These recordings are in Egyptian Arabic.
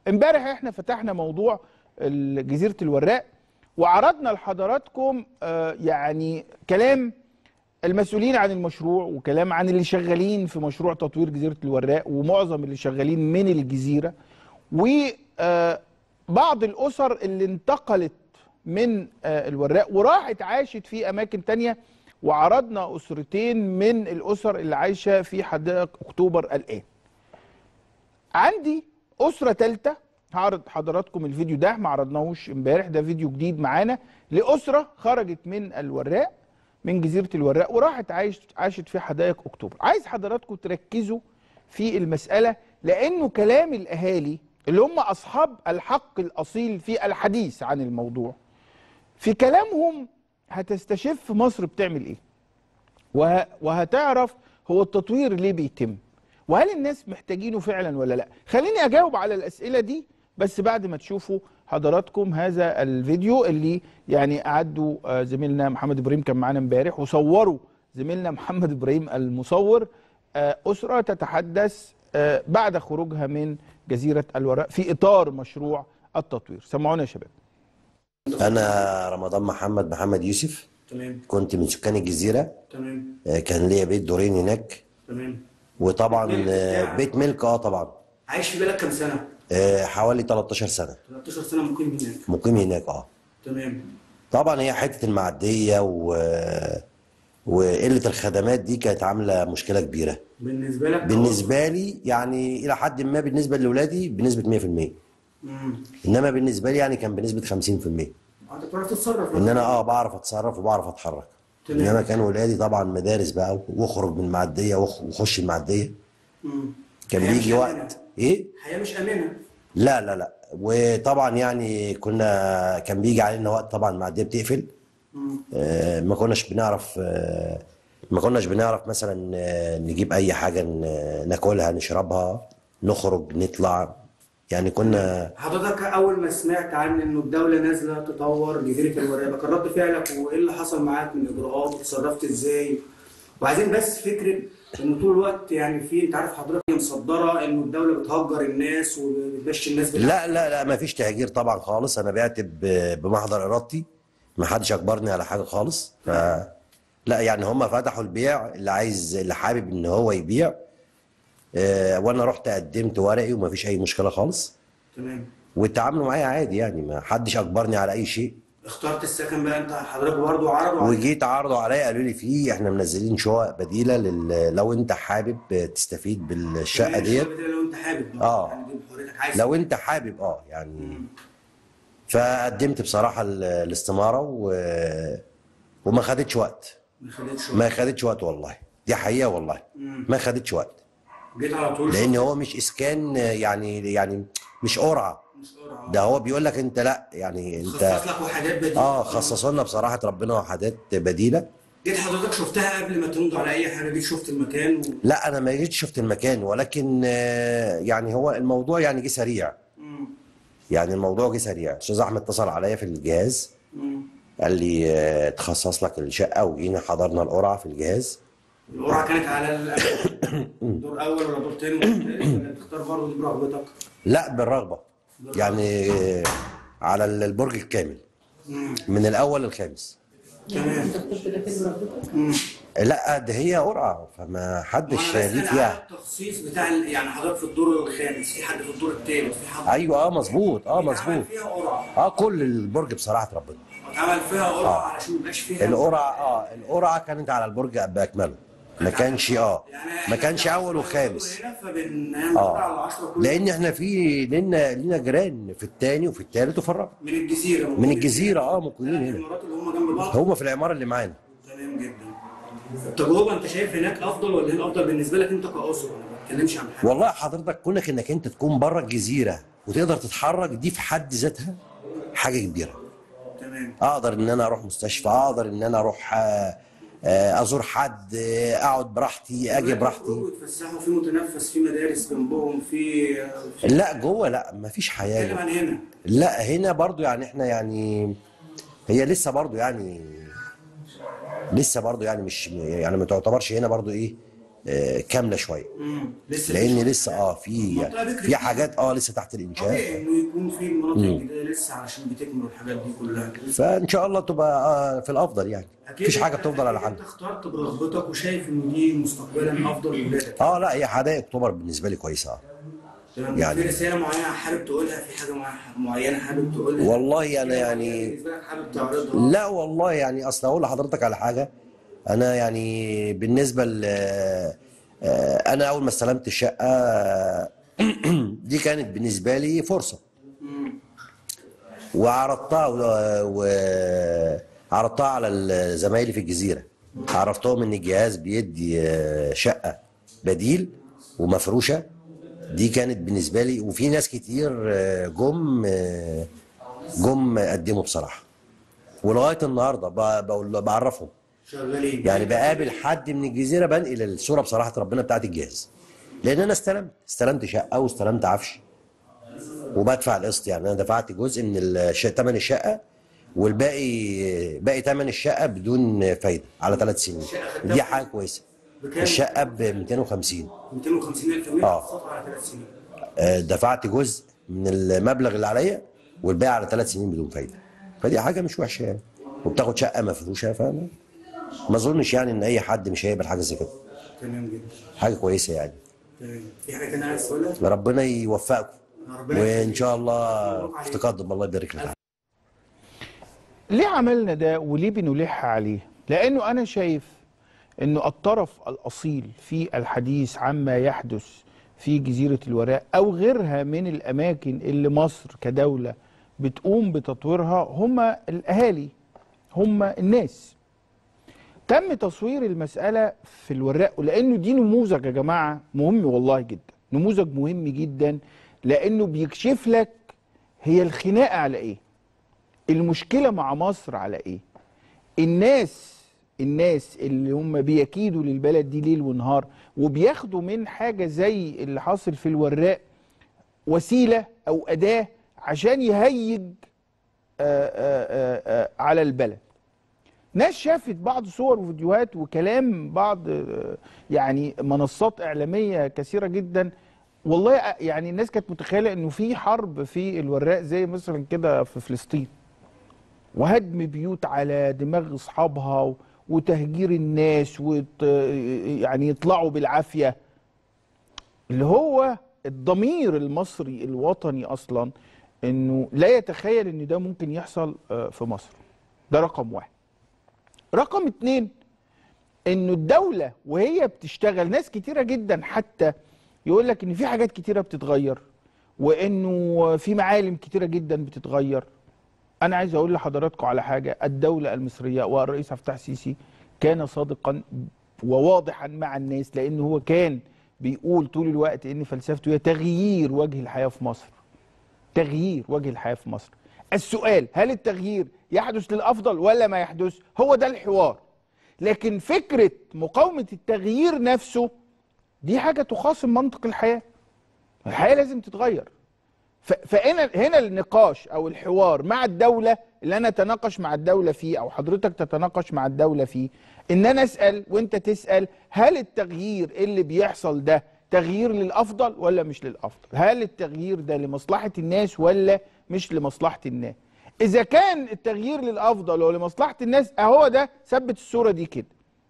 امبارح احنا فتحنا موضوع ال- جزيره الوراق وعرضنا لحضراتكم آه، يعني كلام المسؤولين عن المشروع وكلام عن اللي شغالين في مشروع تطوير جزيره الوراق ومعظم اللي شغالين من الجزيره وبعض الاسر اللي انتقلت من آه، الوراق وراحت عاشت في اماكن تانية وعرضنا اسرتين من الاسر اللي عايشه في حدائق اكتوبر الان عندي اسره ثالثه هعرض حضراتكم الفيديو ده ما عرضناهوش امبارح ده فيديو جديد معانا لاسره خرجت من الوراق من جزيره الوراق وراحت عايش عاشت في حدائق اكتوبر عايز حضراتكم تركزوا في المساله لانه كلام الاهالي اللي هم اصحاب الحق الاصيل في الحديث عن الموضوع في كلامهم هتستشف مصر بتعمل ايه وه... وهتعرف هو التطوير ليه بيتم وهل الناس محتاجينه فعلا ولا لا خليني اجاوب على الاسئله دي بس بعد ما تشوفوا حضراتكم هذا الفيديو اللي يعني اعدوا آه، زميلنا محمد ابراهيم كان معانا امبارح وصوروا زميلنا محمد ابراهيم المصور آه، اسره تتحدث آه، بعد خروجها من جزيره الوراق في اطار مشروع التطوير سمعونا يا شباب أنا رمضان محمد محمد يوسف تمام كنت من سكان الجزيرة تمام آه، كان ليا بيت دورين هناك تمام وطبعا بيت ملك آه، بتاعك. بيت ملك اه طبعا عايش في بالك كام سنه؟ آه، حوالي 13 سنة 13 سنه مقيم هناك مقيم هناك اه تمام طبعا هي حتة المعدية و... وقلة الخدمات دي كانت عاملة مشكلة كبيرة بالنسبه لك بالنسبة لي يعني إلى حد ما بالنسبة لأولادي بنسبة 100% امم إنما بالنسبة لي يعني كان بنسبة 50% انت بتعرف تتصرف ان انا اه بعرف اتصرف وبعرف اتحرك تمام. انما كان ولادي طبعا مدارس بقى واخرج من المعديه وأخ- واخش المعديه مم. كان حياة بيجي مش وقت آمنة. ايه حياه مش امنه لا لا لا وطبعا يعني كنا كان بيجي علينا وقت طبعا المعديه بتقفل مم. آه ما كناش بنعرف آه ما كناش بنعرف مثلا آه، نجيب اي حاجه ن- ناكلها نشربها نخرج نطلع يعني كنا حضرتك اول ما سمعت عن انه الدوله نازله تطور جزيره الوراق كان رد فعلك وايه اللي حصل معاك من اجراءات وتصرفت ازاي وعايزين بس فكره انه طول الوقت يعني في انت عارف حضرتك هي مصدره انه الدوله بتهجر الناس وبتمشي الناس بالعافية. لا لا لا ما فيش تهجير طبعا خالص انا بعت ب- بمحضر ارادتي ما حدش اجبرني على حاجه خالص ف لا يعني هم فتحوا البيع اللي عايز اللي حابب ان هو يبيع آه، وانا رحت قدمت ورقي وما فيش اي مشكله خالص تمام والتعاملوا معايا عادي يعني ما حدش اجبرني على اي شيء اخترت السكن بقى انت حضرتك برضه عرضوا عليك. وجيت عرضوا عليا قالوا لي في احنا منزلين شقق بديله لل... لو انت حابب تستفيد بالشقه تمام، ديت الشقة دي لو انت حابب آه. يعني دي بحريتك عايز لو انت حابب اه يعني فقدمت بصراحه ال- الاستماره و... وما خدتش وقت ما خدتش ما خدتش وقت والله دي حقيقه والله مم. ما خدتش وقت جيت على طول لان هو مش اسكان يعني يعني مش قرعه مش قرعة. ده هو بيقول لك انت لا يعني انت خصص لك وحدات بديله اه خصصوا لنا بصراحه ربنا وحدات بديله جيت حضرتك شفتها قبل ما تمضي على اي حاجه جيت شفت المكان و... لا انا ما جيتش شفت المكان ولكن آه، يعني هو الموضوع يعني جه سريع مم. يعني الموضوع جه سريع استاذ احمد اتصل عليا في الجهاز مم. قال لي آه، تخصص لك الشقه وجينا حضرنا القرعه في الجهاز القرعه كانت على ال- دور اول ولا دور تاني ولا تالت ولا تختار برضه دي برغبتك لا بالرغبه يعني آه، على البرج الكامل مم. من الاول للخامس تمام مم. لا ده هي قرعه فما حدش وأنا ليه بسأل فيها على التخصيص بتاع ال- يعني حضرتك في الدور الخامس في حد في الدور الثالث في حد ايوه اه مظبوط اه اتعمل مظبوط فيها قرعه اه كل البرج بصراحه ربنا اتعمل فيها قرعه علشان ما يبقاش فيها القرعه اه القرعه كانت على البرج باكمله ما كانش اه يعني ما إحنا كانش اول وخامس هنا فبنعمل قرعه على اه 10 كل لان احنا في لنا لينا جيران في الثاني وفي الثالث وفي الرابع من الجزيره من الجزيره اه مقيمين هنا الامارات اللي هم جنب بعض هم في العماره اللي معانا تمام جدا التجربه انت شايف هناك افضل ولا هنا افضل بالنسبه لك انت كاسره انا ما بتكلمش عن حاجه والله حضرتك كونك انك انت تكون بره الجزيره وتقدر تتحرك دي في حد ذاتها حاجه كبيره تمام اقدر ان انا اروح مستشفى اقدر ان انا اروح آه، آه، ازور حد آه، اقعد براحتي اجي براحتي يخرجوا يتفسحوا في متنفس في مدارس جنبهم في في- لا جوه لا مفيش حياه بتكلم جوه. عن هنا لا هنا برضو يعني احنا يعني هي لسه برضو يعني لسه برضو يعني مش يعني ما تعتبرش هنا برضو ايه آه، كامله شويه مم. لسه لان في- لسه اه في المنطقة بكري في حاجات اه لسه تحت الانشاء طبيعي انه يكون في المناطق الجديده لسه علشان بتكمل الحاجات دي كلها فان شاء الله تبقى آه، في الافضل يعني أكيد مفيش حاجه أنت- بتفضل على أكيد حالها انت اخترت برغبتك وشايف ان دي مستقبلا افضل لولادك اه لا هي حدائق اكتوبر بالنسبه لي كويسه آه. تمام يعني- في رساله معينه حابب تقولها في حاجه مع- معينه حابب تقولها والله انا في حاجة يعني بالنسبه لك حابب تعرضها لا والله يعني اصل اقول لحضرتك على حاجه انا يعني بالنسبه ل آه، انا اول ما استلمت الشقه آه، دي كانت بالنسبه لي فرصه وعرضتها و- وعرضتها على زمايلي في الجزيره عرفتهم ان الجهاز بيدي آه، شقه بديل ومفروشه دي كانت بالنسبه لي وفي ناس كتير آه، جم آه، جم قدموا بصراحه ولغايه النهارده ب- بقول بعرفهم شغالين يعني بقابل حد من الجزيره بنقل الصوره بصراحه ربنا بتاعت الجهاز لان انا استلمت استلمت شقه واستلمت عفش وبدفع القسط يعني انا دفعت جزء من الش- ثمن الشقه والباقي باقي ثمن الشقه بدون فايده على ثلاث سنين دي حاجه كويسه بكام؟ الشقه ب 250 250000 جنيه آه. تقسطها على ثلاث سنين آه، دفعت جزء من المبلغ اللي عليا والباقي على ثلاث سنين بدون فايده فدي حاجه مش وحشه يعني وبتاخد شقه مفروشه فانا ما اظنش يعني ان اي حد مش هيقبل حاجه زي كده تمام جدا حاجه كويسه يعني تمام في حاجه تانية عايز تقولها؟ ربنا يوفقكم ربنا وان يخليك. شاء الله مبروك عليك. في تقدم الله يبارك لك ليه عملنا ده وليه بنلح عليه لانه انا شايف انه الطرف الاصيل في الحديث عما يحدث في جزيره الوراء او غيرها من الاماكن اللي مصر كدوله بتقوم بتطويرها هم الاهالي هم الناس تم تصوير المساله في الوراق لانه دي نموذج يا جماعه مهم والله جدا نموذج مهم جدا لانه بيكشف لك هي الخناقه على ايه المشكله مع مصر على ايه الناس الناس اللي هم بيكيدوا للبلد دي ليل ونهار وبياخدوا من حاجه زي اللي حاصل في الوراق وسيله او اداه عشان يهيج آآ آآ آآ على البلد ناس شافت بعض صور وفيديوهات وكلام بعض آه، يعني منصات اعلاميه كثيره جدا والله آه، يعني الناس كانت متخيله انه في حرب في الوراق زي مثلا كده في فلسطين وهدم بيوت على دماغ اصحابها و- وتهجير الناس وت... يعني يطلعوا بالعافيه اللي هو الضمير المصري الوطني اصلا انه لا يتخيل ان ده ممكن يحصل آه، في مصر ده رقم واحد رقم اتنين انه الدولة وهي بتشتغل ناس كتيرة جدا حتى يقول لك ان في حاجات كتيرة بتتغير وانه في معالم كتيرة جدا بتتغير انا عايز اقول لحضراتكم على حاجة الدولة المصرية والرئيس عبد الفتاح السيسي كان صادقا وواضحا مع الناس لانه هو كان بيقول طول الوقت ان فلسفته هي تغيير وجه الحياة في مصر تغيير وجه الحياة في مصر السؤال هل التغيير يحدث للأفضل ولا ما يحدث هو ده الحوار لكن فكرة مقاومة التغيير نفسه دي حاجة تخاصم منطق الحياة الحياة لازم تتغير ف- فهنا هنا النقاش او الحوار مع الدوله اللي انا اتناقش مع الدوله فيه او حضرتك تتناقش مع الدوله فيه ان انا اسال وانت تسال هل التغيير اللي بيحصل ده تغيير للافضل ولا مش للافضل هل التغيير ده لمصلحه الناس ولا مش لمصلحه الناس اذا كان التغيير للافضل ولمصلحه الناس اهو ده ثبت الصوره دي كده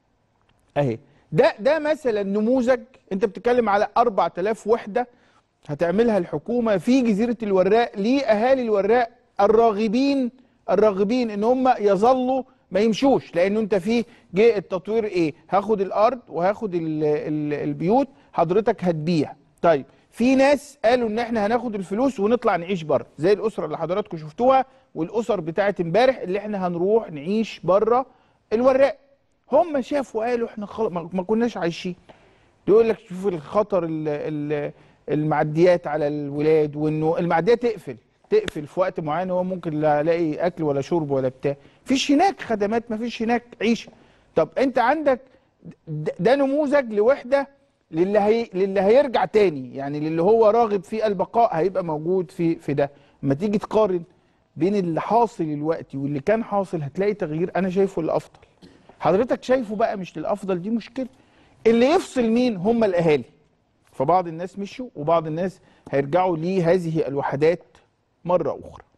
اهي ده ده مثلا نموذج انت بتتكلم على 4000 وحده هتعملها الحكومه في جزيره الوراق لاهالي الوراق الراغبين الراغبين ان هم يظلوا ما يمشوش لانه انت في جه التطوير ايه هاخد الارض وهاخد ال ال البيوت حضرتك هتبيع طيب في ناس قالوا ان احنا هناخد الفلوس ونطلع نعيش بره زي الاسره اللي حضراتكم شفتوها والاسر بتاعت امبارح اللي احنا هنروح نعيش بره الوراق هم شافوا قالوا احنا خل... ما ما كناش عايشين يقول لك شوف الخطر ال ال المعديات على الولاد وانه المعديه تقفل تقفل في وقت معين هو ممكن لا الاقي اكل ولا شرب ولا بتاع فيش هناك خدمات ما فيش هناك عيشه طب انت عندك د- ده نموذج لوحده للي هي للي هيرجع تاني يعني للي هو راغب في البقاء هيبقى موجود في في ده اما تيجي تقارن بين اللي حاصل دلوقتي واللي كان حاصل هتلاقي تغيير انا شايفه الافضل حضرتك شايفه بقى مش للافضل دي مشكله اللي يفصل مين هم الاهالي فبعض الناس مشوا وبعض الناس هيرجعوا لهذه الوحدات مره اخرى